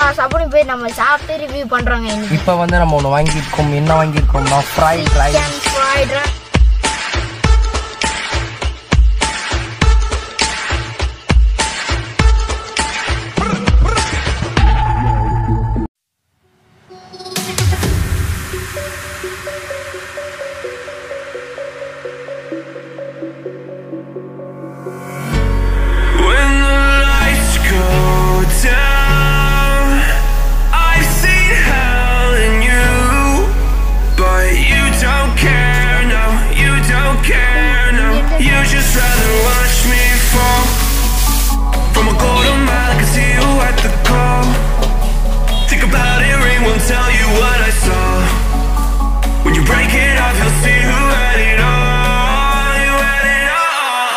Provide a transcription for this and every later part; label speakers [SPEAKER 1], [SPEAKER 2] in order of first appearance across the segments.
[SPEAKER 1] எல்லா சாப்பாடும் போய் நம்ம சாப்பிட்டு ரிவ்யூ பண்றோங்க இன்னைக்கு
[SPEAKER 2] இப்போ வந்து நம்ம ஒன்று வாங்கியிருக்கோம் என்ன வாங்கியிருக்கோம்னா fried rice
[SPEAKER 1] chicken fried rice
[SPEAKER 3] When the lights go down, I've seen hell in you, but you don't care, no, you don't care, no. You just rather watch me fall from a golden mile. I can see you at the call. Think about it, ring won't tell you what I saw. When you break it off, you'll see who had it all. You had it all.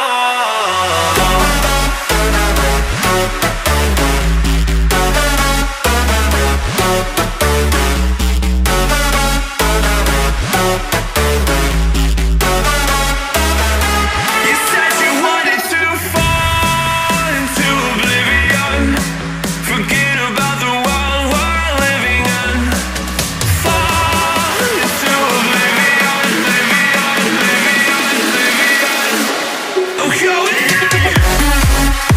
[SPEAKER 3] You said you wanted to fall into oblivion. Forget about the world we're living in. Fall into oblivion, oblivion, oblivion, oblivion. Oh, go in.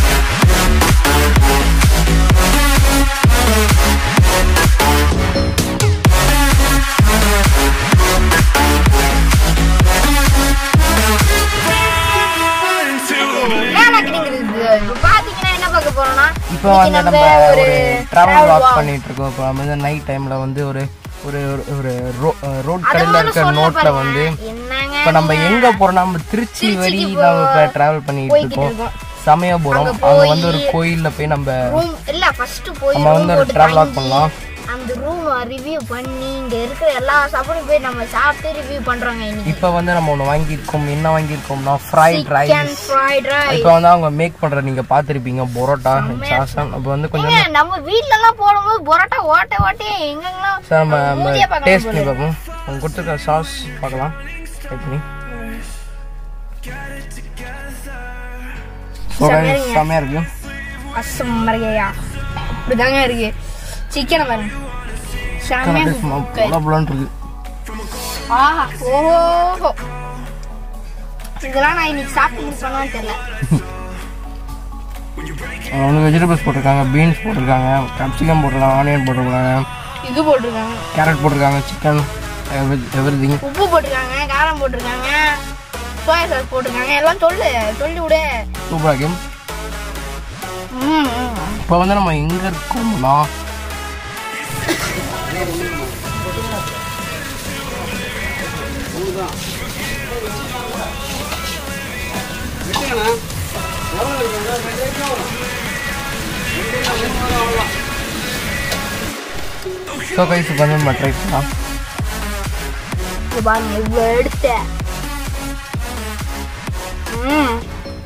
[SPEAKER 3] Fall into oblivion.
[SPEAKER 1] என்ன கிடைக்கிறது இப்போ பாத்தீங்கன்னா என்ன பார்க்க போறோம்னா
[SPEAKER 2] இப்போ
[SPEAKER 1] இன்னைக்கு
[SPEAKER 2] வந்து நம்ம ஒரு டிராவல்
[SPEAKER 1] travel
[SPEAKER 2] வாக்
[SPEAKER 1] walk.
[SPEAKER 2] பண்ணிட்டு இருக்கோம் இப்போ நம்ம வந்து நைட் டைம்ல வந்து ஒரு ஒரு ஒரு- ஒரு ரோட்
[SPEAKER 1] அது
[SPEAKER 2] கடையில்
[SPEAKER 1] ஒண்ணு
[SPEAKER 2] இருக்க
[SPEAKER 1] சொல்ல
[SPEAKER 2] நோட்ல
[SPEAKER 1] பாருங்க.
[SPEAKER 2] வந்து
[SPEAKER 1] என்னங்க
[SPEAKER 2] இப்போ நம்ம எங்க போறோம் நம்ம திருச்சி
[SPEAKER 1] திருச்சிக்கு
[SPEAKER 2] வரி
[SPEAKER 1] போ-
[SPEAKER 2] நம்ம இப்போ டிராவல் பண்ணிட்டு
[SPEAKER 1] போய்கிட்டு
[SPEAKER 2] இருக்கோம்
[SPEAKER 1] இருக்கோம்.
[SPEAKER 2] சமயபுரம்
[SPEAKER 1] அங்க
[SPEAKER 2] அங்க
[SPEAKER 1] போய்
[SPEAKER 2] வந்து ஒரு கோயில்ல போய் நம்ம
[SPEAKER 1] ரூம் இல்ல ஃபர்ஸ்ட் போய்
[SPEAKER 2] நம்ம
[SPEAKER 1] room
[SPEAKER 2] வந்து ஒரு
[SPEAKER 1] போட்டு
[SPEAKER 2] travel walk
[SPEAKER 1] தங்கி,
[SPEAKER 2] பண்ணலாம்.
[SPEAKER 1] அந்த ரூம் ரிவ்யூ பண்ணி இங்க இருக்கிற எல்லா சாப்பாடும் போய் நம்ம சாப்பிட்டு ரிவ்யூ பண்றோங்க இன்னைக்கு
[SPEAKER 2] இப்போ வந்து நம்ம ஒன்று வாங்கியிருக்கோம் என்ன வாங்கியிருக்கோம்னா fried
[SPEAKER 1] chicken
[SPEAKER 2] rice
[SPEAKER 1] fried rice
[SPEAKER 2] இப்போ வந்து அவங்க மேக் பண்ற நீங்க பார்த்திருப்பீங்க பரோட்டா சாசம் அப்போ வந்து கொஞ்சம்
[SPEAKER 1] ஏங்க நம்ம வீட்ல எல்லாம் போடும்போது பரோட்டா ஓட்ட ஓட்டே எங்கெங்கெல்லாம்
[SPEAKER 2] சார் நம்ம
[SPEAKER 1] மூஞ்சியே பார்க்கணும்
[SPEAKER 2] டேஸ்ட் பண்ணி
[SPEAKER 1] போல.
[SPEAKER 2] பார்ப்போம் அவங்க கொடுத்துருக்க சாஸ் பார்க்கலாம் ட்ரை பண்ணி So guys,
[SPEAKER 1] செமையா
[SPEAKER 2] செமையா இருக்கு
[SPEAKER 1] அசம் மரகையா இப்படிதாங்க இருக்கு சிக்கனை பாருங்க செமையா
[SPEAKER 2] அப்படியே சும்மா புல புலன்னு இருக்கு
[SPEAKER 1] ஆஹா ஓஹோ இதெல்லாம் நான் இன்னைக்கு சாப்பிட்டு முடிப்பானு தெரியல
[SPEAKER 2] அவங்க வந்து வெஜிடபிள்ஸ் போட்டிருக்காங்க பீன்ஸ் போட்டிருக்காங்க கேப்சிகம் போட்டிருக்காங்க ஆனியன் போட்டிருக்காங்க
[SPEAKER 1] இது போட்டிருக்காங்க
[SPEAKER 2] கேரட் போட்டிருக்காங்க சிக்கன் எவ்ரி திங்
[SPEAKER 1] உப்பு போட்டிருக்காங்க காரம் போட்டிருக்காங்க சோயா சாஸ் போட்டிருக்காங்க எல்லாம் சொல்லு சொல்லி விடு
[SPEAKER 2] சூப்பராக இருக்கு
[SPEAKER 1] ம், ம்.
[SPEAKER 2] இப்போ வந்து நம்ம எங்க இருக்கோம்னா ஸோ கைஸ் இப்போ வந்து நம்ம ட்ரை பண்ணலாம்
[SPEAKER 1] இங்க பாருங்க இவ்வளோ எடுத்தேன் ம்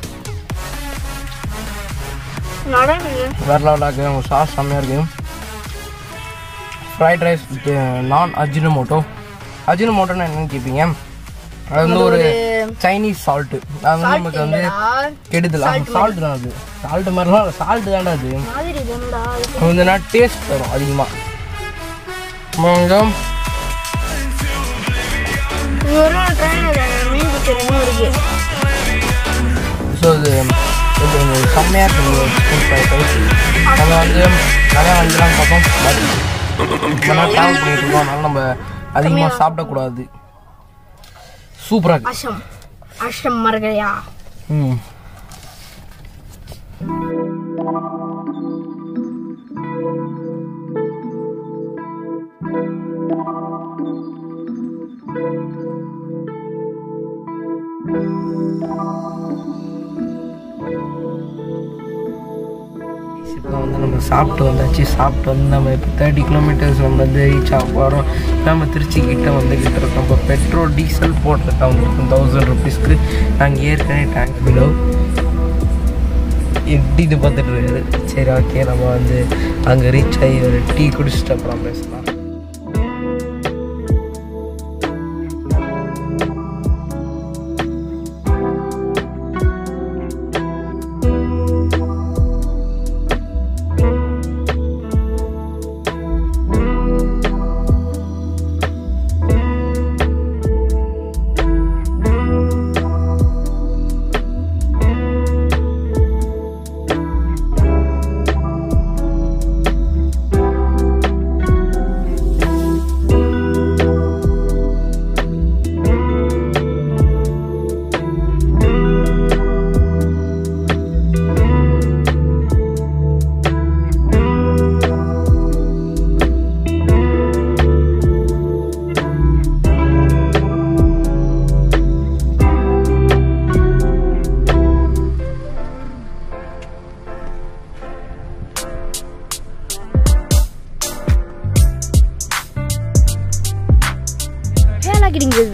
[SPEAKER 1] நடக்குது
[SPEAKER 2] வேறு லெவலாக இருக்குது அவங்க சாஸ் செம்மையாக இருக்குது ஃப்ரைட் ரைஸ் நான் அஜினமோட்டோ அஜினமோட்டோன்னு என்னன்னு கேட்பீங்க அது வந்து ஒரு சைனீஸ் சால்ட்டு அது வந்து நமக்கு வந்து கெடுதல் சால்ட் தான் அது சால்ட் மாதிரிலாம் சால்ட் தானே அது
[SPEAKER 1] மாதிரி இது என்னடா இது?
[SPEAKER 2] அது வந்து என்ன டேஸ்ட் வரும் அதிகமாக கொஞ்சம்
[SPEAKER 1] இது ஒரு ட்ரெயின் மீன் பிடிச்சிருங்க இருக்கு
[SPEAKER 2] ஸோ இது இது வந்து செம்மையாக இருக்குது சிக்கன் ஃப்ரைட் ரைஸ் நம்ம வந்து நிறையா வாங்கிக்கலாம் பார்ப்போம் பட் நம்ம ட்ராவல் பண்ணிட்டு இருக்கோம் அதனால நம்ம அதிகமாக சாப்பிடக்கூடாது சூப்பராக இருக்கு
[SPEAKER 1] அசம் அசம் மரகையா
[SPEAKER 2] ம் இப்போ வந்து நம்ம சாப்பிட்டு வந்தாச்சு சாப்பிட்டு வந்து நம்ம இப்போ தேர்ட்டி கிலோமீட்டர்ஸ் நம்ம வந்து ரீச் ஆக போகிறோம் நம்ம திருச்சி கிட்ட வந்துக்கிட்டு இருக்கோம் இப்போ பெட்ரோல் டீசல் போட்டுட்டு அவங்களுக்கு தௌசண்ட் ருபீஸ்க்கு நாங்கள் ஏற்கனவே டேங்க் பிலோ எப்படின்னு பார்த்துட்டு இருக்காரு சரி ஓகே நம்ம வந்து அங்கே ரீச் ஆகி ஒரு டீ குடிச்சிட்டு அப்புறம் பேசலாம்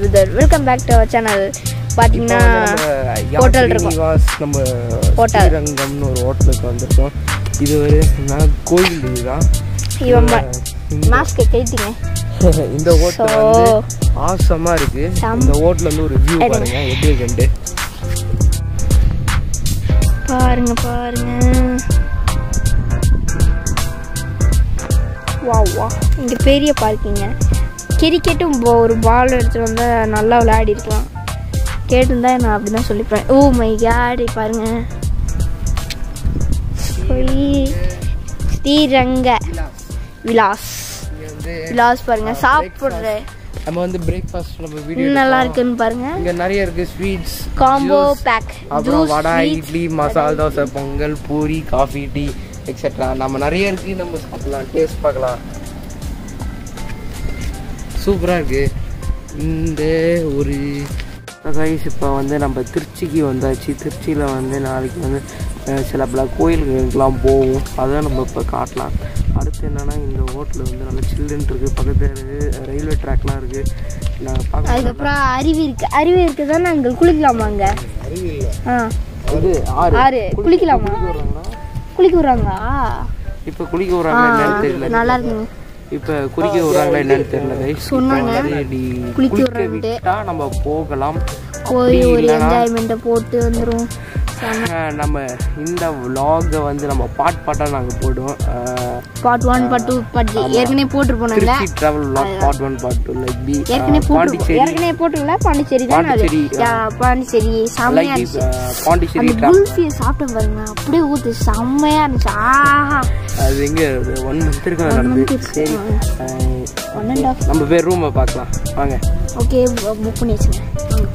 [SPEAKER 1] brother welcome back to our channel பார்த்தீங்கன்னா ஹோட்டல் இருக்கும்
[SPEAKER 2] நம்ம
[SPEAKER 1] Hotel.
[SPEAKER 2] ஸ்ரீரங்கம்னு ஒரு ஹோட்டலுக்கு வந்திருக்கோம் இது ஒரு நான் கோயில் இதுதான்
[SPEAKER 1] இவன்
[SPEAKER 2] இந்த-
[SPEAKER 1] மாஸ்க்கு கைத்திங்க
[SPEAKER 2] இந்த ஹோட்டல்
[SPEAKER 1] So-
[SPEAKER 2] வந்து ஆசமா இருக்கு
[SPEAKER 1] செம்.
[SPEAKER 2] இந்த ஹோட்டல் வந்து ஒரு வியூ
[SPEAKER 1] எடுங்க.
[SPEAKER 2] பாருங்க எப்படி இருக்குன்ட்டு
[SPEAKER 1] பாருங்க பாருங்க வா வா இங்கே பெரிய பார்க்கிங்க கிரிக்கெட்டும் ஒரு பால் எடுத்துட்டு வந்தால் நல்லா விளையாடி இருக்கலாம் கேட்டிருந்தா நான் அப்படி தான் சொல்லிப்பேன் ஓ மை காடி பாருங்க ஸ்ரீ- ஸ்ரீரங்க விலாஸ்
[SPEAKER 2] இங்க வந்து
[SPEAKER 1] விலாஸ் பாருங்க சாப்பிட்ற
[SPEAKER 2] நம்ம வந்து பிரேக்ஃபாஸ்ட் நம்ம வீடியோ
[SPEAKER 1] நல்லா இருக்குன்னு பாருங்க
[SPEAKER 2] இங்க நிறைய இருக்கு ஸ்வீட்ஸ்
[SPEAKER 1] காம்போ பேக்
[SPEAKER 2] அப்புறம்
[SPEAKER 1] juice
[SPEAKER 2] vada idli masala dosa pongal puri coffee tea etcetera நம்ம நிறைய இருக்கு நம்ம சாப்பிடலாம் டேஸ்ட் பார்க்கலாம் சூப்பராக இருக்கு இந்த ஒரு கைஸ் இப்போ வந்து நம்ம திருச்சிக்கு வந்தாச்சு திருச்சியில் வந்து நாளைக்கு வந்து அஹ், சில பல கோயில்களுக்கெல்லாம் போவோம் அதான் நம்ம இப்போ காட்டலாம் அடுத்து என்னன்னா இந்த ஹோட்டல் வந்து நல்லா சில்லுன்னு இருக்குது பக்கத்தில் ரயில்வே ட்ராக்லாம் இருக்குது நான் பார்க்க
[SPEAKER 1] அதுக்கப்புறம் அருவி இருக்கு அருவி இருக்கு தானே அங்கே குளிக்கலாமா அங்கே ஆ
[SPEAKER 2] இது ஆறு
[SPEAKER 1] ஆறு குளிக்கலாமா குளிக்க விடுறாங்களா
[SPEAKER 2] இப்போ குளிக்க விட்றாங்களா என்னன்னு தெரியல
[SPEAKER 1] நல்லா இருக்குங்க
[SPEAKER 2] இப்போ குளிக்க விட்றாங்களா என்னன்னு தெரியல guys. இப்போ
[SPEAKER 1] சொன்னாங்க.
[SPEAKER 2] வந்து நீ
[SPEAKER 1] குளிக்க
[SPEAKER 2] குளிக்க
[SPEAKER 1] விடுறாங்கன்ட்டு.
[SPEAKER 2] விட்டா நம்ம போகலாம்
[SPEAKER 1] போய்
[SPEAKER 2] அப்படி
[SPEAKER 1] ஒரு
[SPEAKER 2] இல்லைன்னா,
[SPEAKER 1] என்ஜாய்மெண்ட்டை போட்டு வந்துடும்
[SPEAKER 2] அஹ், நம்ம இந்த vlog-அ வந்து நம்ம பாட் பாட்டாக நாங்கள் போடுவோம் அஹ்,
[SPEAKER 1] part one part two part ஏற்கனவே போட்டுருப்போம்ல
[SPEAKER 2] Trichy travel vlog part one part two like பி
[SPEAKER 1] ஏற்கனவே போட்டு
[SPEAKER 2] பாண்டிச்சேரி
[SPEAKER 1] ஏற்கனவே போட்டுருல பாண்டிச்சேரி தான் அது
[SPEAKER 2] பாண்டிச்சேரி,
[SPEAKER 1] யா, பாண்டிச்சேரி செம்மையா
[SPEAKER 2] லைக்
[SPEAKER 1] இருந்துச்சு
[SPEAKER 2] பாண்டிச்சேரி
[SPEAKER 1] அந்த
[SPEAKER 2] ட்ராவல்
[SPEAKER 1] குல்ஃபியை சாப்பிட்டேன் பாருங்க அப்படியே ஊத்து செம்மையா இருந்துச்சு ஆஹா
[SPEAKER 2] அது எங்கே ஒன் மந்த் இருக்கும் அது நடந்து
[SPEAKER 1] month
[SPEAKER 2] சரி
[SPEAKER 1] இருக்கு.
[SPEAKER 2] அஹ்,
[SPEAKER 1] ஒன் அண்ட் ஆஃப்
[SPEAKER 2] நம்ம பேர் ரூமை பார்க்கலாம் வாங்க
[SPEAKER 1] ஓகே புக் பண்ணி வச்சுங்க வாங்க